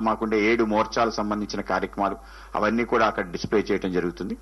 మాకుండే ఏడు మోర్చాలకు సంబంధించిన కార్యక్రమాలు అవన్నీ కూడా అక్కడ డిస్ప్లే చేయడం జరుగుతుంది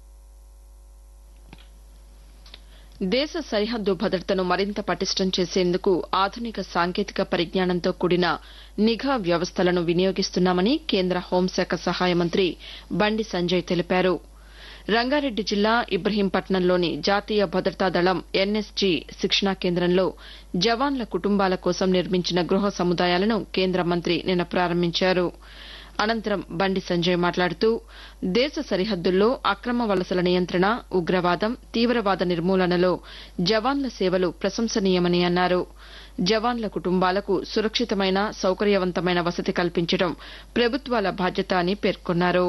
దేశ సరిహద్దు భద్రతను మరింత పటిష్టం చేసేందుకు ఆధునిక సాంకేతిక పరిజ్ఞానంతో కూడిన నిఘా వ్యవస్థలను వినియోగిస్తున్నామని కేంద్ర హోంశాఖ సహాయ మంత్రి బండి సంజయ్ తెలిపారు రంగారెడ్డి జిల్లా ఇబ్రహీంపట్నంలోని జాతీయ భద్రతా దళం ఎన్ఎస్జీ శిక్షణా కేంద్రంలో జవాన్ల కుటుంబాల కోసం నిర్మించిన గృహ సముదాయాలను కేంద్ర మంత్రి నిన్న ప్రారంభించారు అనంతరం బండి సంజయ్ మాట్లాడుతూ దేశ సరిహద్దుల్లో అక్రమ వలసల నియంత్రణ ఉగ్రవాదం తీవ్రవాద నిర్మూలనలో జవాన్ల సేవలు ప్రశంసనీయమని అన్నారు జవాన్ల కుటుంబాలకు సురక్షితమైన సౌకర్యవంతమైన వసతి కల్పించడం ప్రభుత్వాల బాధ్యత అని పేర్కొన్నారు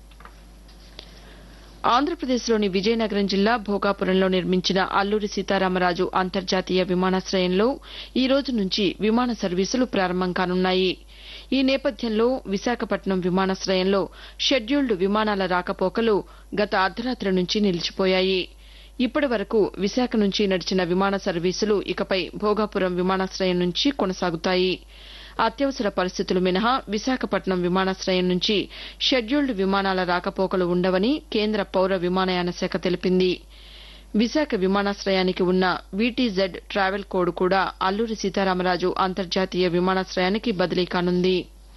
ఆంధ్రప్రదేశ్లోని విజయనగరం జిల్లా భోగాపురంలో నిర్మించిన అల్లూరి సీతారామరాజు అంతర్జాతీయ విమానాశ్రయంలో ఈ రోజు నుంచి విమాన సర్వీసులు ప్రారంభం కానున్నాయి ఈ నేపథ్యంలో విశాఖపట్నం విమానాశ్రయంలో షెడ్యూల్డ్ విమానాల రాకపోకలు గత అర్ధరాత్రి నుంచి నిలిచిపోయాయి ఇప్పటి వరకు విశాఖ నుంచి నడిచిన విమాన సర్వీసులు ఇకపై భోగాపురం విమానాశ్రయం నుంచి కొనసాగుతాయి అత్యవసర పరిస్థితులు మినహా విశాఖపట్నం విమానాశ్రయం నుంచి షెడ్యూల్డ్ విమానాల రాకపోకలు ఉండవని కేంద్ర పౌర విమానయాన శాఖ తెలిపింది విశాఖ విమానాశ్రయానికి ఉన్న వీటీజెడ్ ట్రావెల్ కోడ్ కూడా అల్లూరి సీతారామరాజు అంతర్జాతీయ విమానాశ్రయానికి బదిలీ కానుంది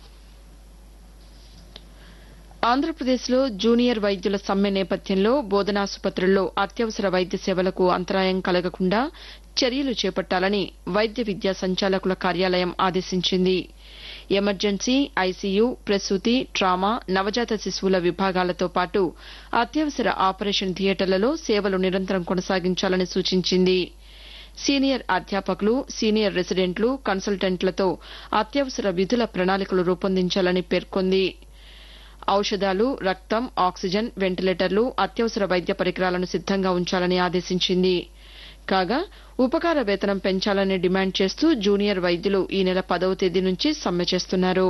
ఆంధ్రప్రదేశ్లో జూనియర్ వైద్యుల సమ్మె నేపథ్యంలో బోధనాసుపత్రుల్లో అత్యవసర వైద్య సేవలకు అంతరాయం కలగకుండా చర్యలు చేపట్టాలని వైద్య విద్యా సంచాలకుల కార్యాలయం ఆదేశించింది ఎమర్జెన్సీ ఐసీయూ ప్రసూతి ట్రామా నవజాత శిశువుల విభాగాలతో పాటు అత్యవసర ఆపరేషన్ థియేటర్లలో సేవలు నిరంతరం కొనసాగించాలని సూచించింది సీనియర్ అధ్యాపకులు సీనియర్ రెసిడెంట్లు కన్సల్టెంట్లతో అత్యవసర విధుల ప్రణాళికలు రూపొందించాలని పేర్కొంది ఔషధాలు రక్తం ఆక్సిజన్ వెంటిలేటర్లు అత్యవసర వైద్య పరికరాలను సిద్దంగా ఉంచాలని ఆదేశించింది కాగా ఉపకార వేతనం పెంచాలని డిమాండ్ చేస్తూ జూనియర్ వైద్యులు ఈ నెల పదవ తేదీ నుంచి సమ్మె చేస్తున్నారు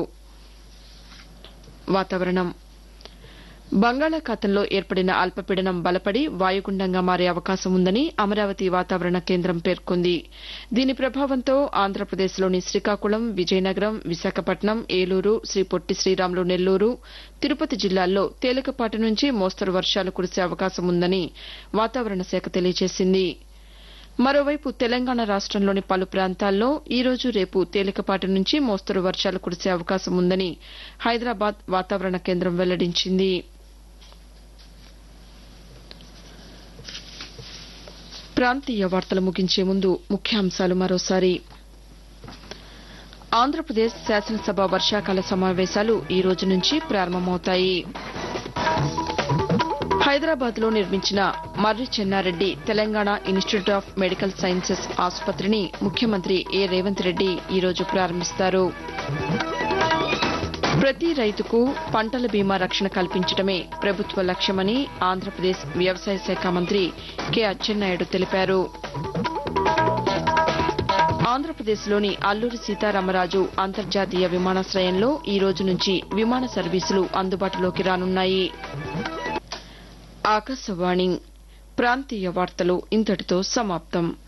వాతావరణం బంగాళాఖాతంలో ఏర్పడిన అల్పపీడనం బలపడి వాయుగుండంగా మారే అవకాశం ఉందని అమరావతి వాతావరణ కేంద్రం పేర్కొంది దీని ప్రభావంతో ఆంధ్రప్రదేశ్లోని శ్రీకాకుళం విజయనగరం విశాఖపట్నం ఏలూరు శ్రీ పొట్టి శ్రీరాములు నెల్లూరు తిరుపతి జిల్లాల్లో తేలికపాటి నుంచి మోస్తరు వర్షాలు కురిసే అవకాశం ఉందని వాతావరణ శాఖ తెలియజేసింది మరోవైపు తెలంగాణ రాష్టంలోని పలు ప్రాంతాల్లో ఈ రోజు రేపు తేలికపాటి నుంచి మోస్తరు వర్షాలు కురిసే అవకాశం ఉందని హైదరాబాద్ వాతావరణ కేంద్రం వెల్లడించింది ప్రాంతీయ వార్తలు ముగించే ముందు ముఖ్యాంశాలు మరోసారి ఆంధ్రప్రదేశ్ శాసనసభ వర్షాకాల సమావేశాలు ఈ రోజు నుంచి ప్రారంభమవుతాయి హైదరాబాద్ లో నిర్మించిన Marri Chennareddy Telangana institute of medical sciences ఆసుపత్రిని ముఖ్యమంత్రి ఏ రేవంత్ రెడ్డి ఈరోజు ప్రారంభిస్తారు ప్రతి రైతుకు పంటల బీమా రక్షణ కల్పించడమే ప్రభుత్వ లక్ష్యమని ఆంధ్రప్రదేశ్ వ్యవసాయ శాఖ మంత్రి కె అచ్చెన్నాయుడు తెలిపారు ఆంధ్రప్రదేశ్లోని అల్లూరి సీతారామరాజు అంతర్జాతీయ విమానాశ్రయంలో ఈ రోజు నుంచి విమాన సర్వీసులు అందుబాటులోకి రానున్నాయి ఆకాశవాణి ప్రాంతీయ వార్తలు ఇంతటితో సమాప్తం